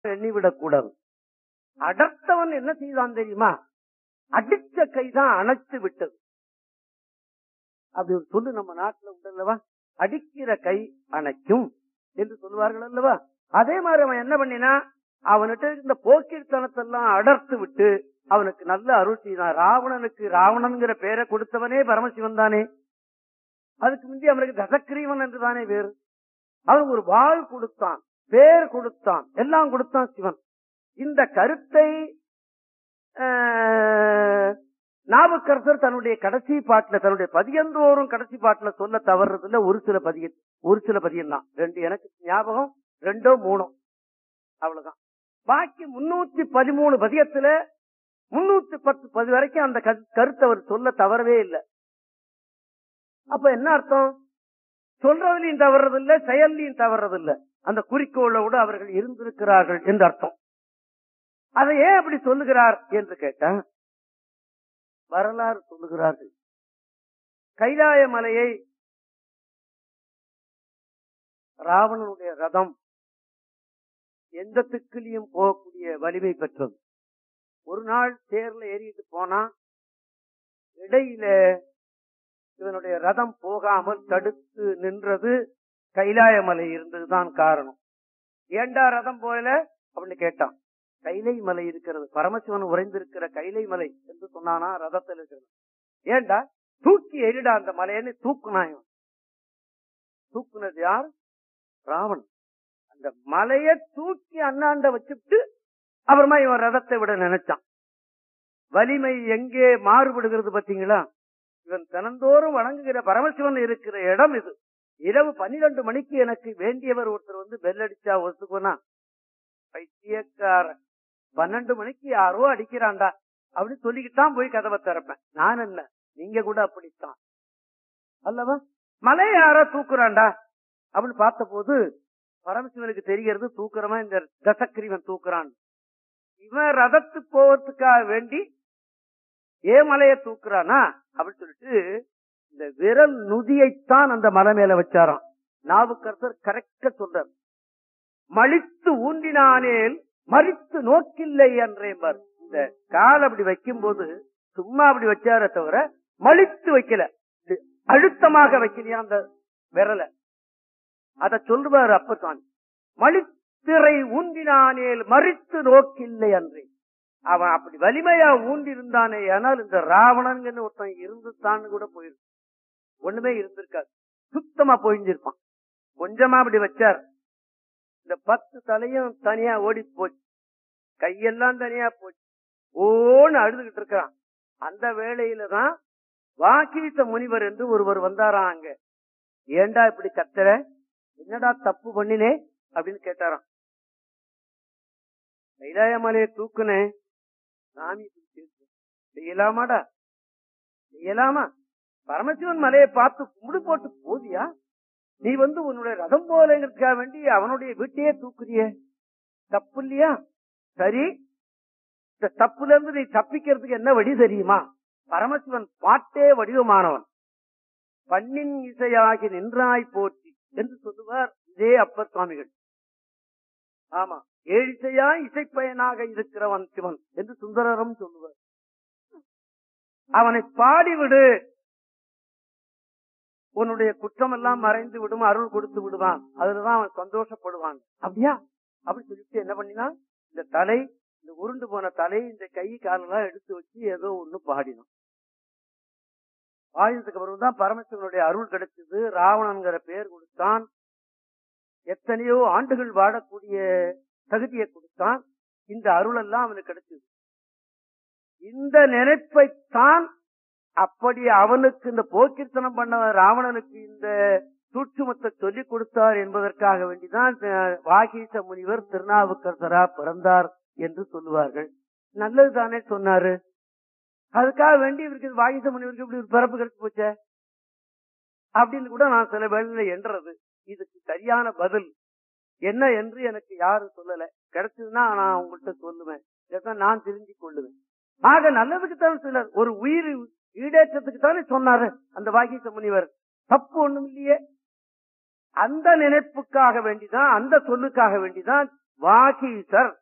எண்ணிவிடக் கூடாது அடர்த்தவன் என்ன செய்தான் தெரியுமா அடிச்ச கைதான் அணைத்து விட்டது அப்படி ஒரு சொல்லு நம்ம நாட்டுல உண்டல்லவா அடிக்கிற கை அணைக்கும் என்று சொல்லுவார்கள் அல்லவா அதே மாதிரி அவன் என்ன பண்ணினா அவன்கிட்ட இந்த போக்கிர்த்தனத்தெல்லாம் அடர்த்து விட்டு அவனுக்கு நல்ல அருள் செய்தான் ராவணனுக்கு ராவணன்கிற பெயரை கொடுத்தவனே பரமசிவன் தானே அதுக்கு முந்தி அவனுக்கு தசக்கிரீவன் என்று தானே வேறு அவனுக்கு ஒரு வாழ் கொடுத்தான் பேர் கொடுத்தான் எல்லாம் கொடுத்தான் சிவன் இந்த கருத்தை ஆஹ், நாவுக்கரசர் தன்னுடைய கடைசி பாட்டுல தன்னுடைய பதியந்தோறும் கடைசி பாட்டுல சொல்ல தவறுறதுல ஒரு சில பதிய ஒரு சில பதியம் தான் ரெண்டு எனக்கு ஞாபகம் ரெண்டோ மூணோ அவ்வளவுதான் பாக்கி முன்னூத்தி பதிமூணு பதியத்துல முன்னூத்தி பத்து பதி வரைக்கும் அந்த கரு- கருத்தை அவர் சொல்ல தவறவே இல்லை அப்ப என்ன அர்த்தம் சொல்றதுலயும் தவறதில்லை செயல்லையும் தவறதில்லை அந்த குறிக்கோளோடு அவர்கள் இருந்திருக்கிறார்கள் என்று அர்த்தம் அதை ஏன் அப்படி சொல்லுகிறார் என்று கேட்டா வரலாறு சொல்லுகிறார்கள் கைலாய மலையை ராவணனுடைய ரதம் எந்த திக்கிலையும் போகக்கூடிய வலிமை பெற்றது ஒரு நாள் தேர்ல ஏறிட்டு போனா இடையில இவனுடைய ரதம் போகாமல் தடுத்து நின்றது கைலாய மலை இருந்ததுதான் காரணம் ஏண்டா ரதம் போகல அப்படின்னு கேட்டான் கைலை மலை இருக்கிறது பரமசிவன் உறைந்திருக்கிற கைலை மலை என்று சொன்னானா ரதத்தில் இருக்கிறது ஏண்டா தூக்கி எரிடா அந்த மலையன்னு தூக்குனான் இவன். தூக்குனது யார் ராவணன் அந்த மலைய தூக்கி அண்ணாண்ட வச்சுட்டு அப்புறமா இவன் ரதத்தை விட நினைச்சான் வலிமை எங்கே மாறுபடுகிறது பாத்தீங்களா இவன் தினந்தோறும் வணங்குகிற பரமசிவன் இருக்கிற இடம் இது இரவு பன்னிரண்டு மணிக்கு எனக்கு வேண்டியவர் ஒருத்தர் வந்து பெல் அடிச்சா ஒத்துக்குனா பைத்தியக்காரன் பன்னெண்டு மணிக்கு யாரோ அடிக்கிறான்டா அப்படின்னு சொல்லிக்கிட்டான் போய் கதவை திறப்பேன் நான் என்ன நீங்க கூட அப்படித்தான் அல்லவா மலையை யாரோ தூக்குறான்டா அப்படின்னு பார்த்த போது பரமசிவனுக்கு தெரிகிறது தூக்குறமா இந்த தசக்கிரிவன் தூக்குறான் இவன் ரதத்து போவதுக்காக வேண்டி ஏன் மலையை தூக்குறானா அப்படின்னு சொல்லிட்டு இந்த விரல் நுதியைத்தான் அந்த மலை மேல வச்சாராம் நாவுக்கரசர் கரெக்டா சொல்றார் மலித்து ஊன்றினானேல் மறித்து நோக்கில்லை என்றேன் இந்த கால் அப்படி வைக்கும் போது சும்மா அப்படி வச்சாரே தவிர மலித்து வைக்கல இது அழுத்தமாக வைக்கலையா அந்த விரலை அத சொல்லுவார் அப்பசாமி மலித்திரை ஊன்றினானேல் மறித்து நோக்கில்லை அன்றே அவன் அப்படி வலிமையா ஊண்டி இருந்தானே ஆனால் இந்த ராவணன் ஒருத்தன் இருந்துட்டான்னு கூட போயிருக்கு ஒண்ணுமே இருந்திருக்காது சுத்தமா போயிருந்திருப்பான் கொஞ்சமா அப்படி வச்சார் இந்த பத்து தலையும் தனியா ஓடி போச்சு கையெல்லாம் தனியா போச்சு ஓன்னு அழுதுகிட்டு இருக்கிறான் அந்த வேளையில தான் வாக்கீச முனிவர் என்று ஒருவர் வந்தாராம் அங்க ஏண்டா இப்படி கத்துற என்னடா தப்பு பண்ணினே அப்படின்னு கேட்டாராம் கைலாய மலையை தூக்குனேன் சாமி இப்படி செய்யுது. செய்யலாமாடா செய்யலாமா பரமசிவன் மலையை பார்த்து கும்பிடு போட்டு போதியா நீ வந்து உன்னுடைய ரதம் போலங்கிறதுக்காக வேண்டி அவனுடைய வீட்டையே தூக்குறியே தப்பு இல்லையா சரி இந்த தப்புல இருந்து நீ தப்பிக்கிறதுக்கு என்ன வழி தெரியுமா பரமசிவன் பாட்டே வடிவமானவன் பண்ணின் இசையாகி நின்றாய் போற்றி என்று சொல்லுவார் இதே அப்பர் சுவாமிகள் ஆமா ஏழிசையா இசைப்பயனாக இருக்கிறவன் சிவன் என்று சுந்தரரும் சொல்லுவார் அவனை பாடிவிடு உன்னுடைய குற்றம் எல்லாம் மறைந்து விடும் அருள் கொடுத்து விடுவான் அதுலதான் அவன் சந்தோஷப்படுவான் அப்படியா அப்படி சொல்லிட்டு என்ன பண்ணினா இந்த தலை இந்த உருண்டு போன தலை இந்த கை காலெல்லாம் எடுத்து வச்சு ஏதோ ஒண்ணு பாடினான் பாடினதுக்கு அப்புறம் தான் பரமசிவனுடைய அருள் கிடைச்சது ராவணன்கிற பெயர் கொடுத்தான் எத்தனையோ ஆண்டுகள் வாழக்கூடிய தகுதியை கொடுத்தான் இந்த அருள் எல்லாம் அவனுக்கு கிடைச்சது இந்த நினைப்பைத்தான் அப்படி அவனுக்கு இந்த போக்கிர்த்தனம் பண்ண ராவணனுக்கு இந்த சூட்சுமத்தை சொல்லிக் கொடுத்தார் என்பதற்காக வேண்டிதான் அஹ், வாகீச முனிவர் திருநாவுக்கரசரா பிறந்தார் என்று சொல்லுவார்கள் நல்லது தானே சொன்னாரு அதுக்காக வேண்டி இவருக்கு வாகீச முனிவருக்கு இப்படி ஒரு பிறப்பு கிடைச்சு போச்சே அப்படின்னு கூட நான் சில வேளையில எண்றது இதுக்கு சரியான பதில் என்ன என்று எனக்கு யாரும் சொல்லல கிடைச்சதுன்னா நான் உங்கள்கிட்ட சொல்லுவேன் இதைத்தான் நான் தெரிஞ்சு கொள்ளுவேன் ஆக நல்லதுக்கு தானே சொன்னார் ஒரு உயிர் ஈடேற்றத்துக்கு தானே சொன்னாரு அந்த வாகீச முனிவர் தப்பு ஒண்ணும் இல்லையே அந்த நினைப்புக்காக வேண்டிதான் அந்த சொல்லுக்காக வேண்டிதான் வாகீசர்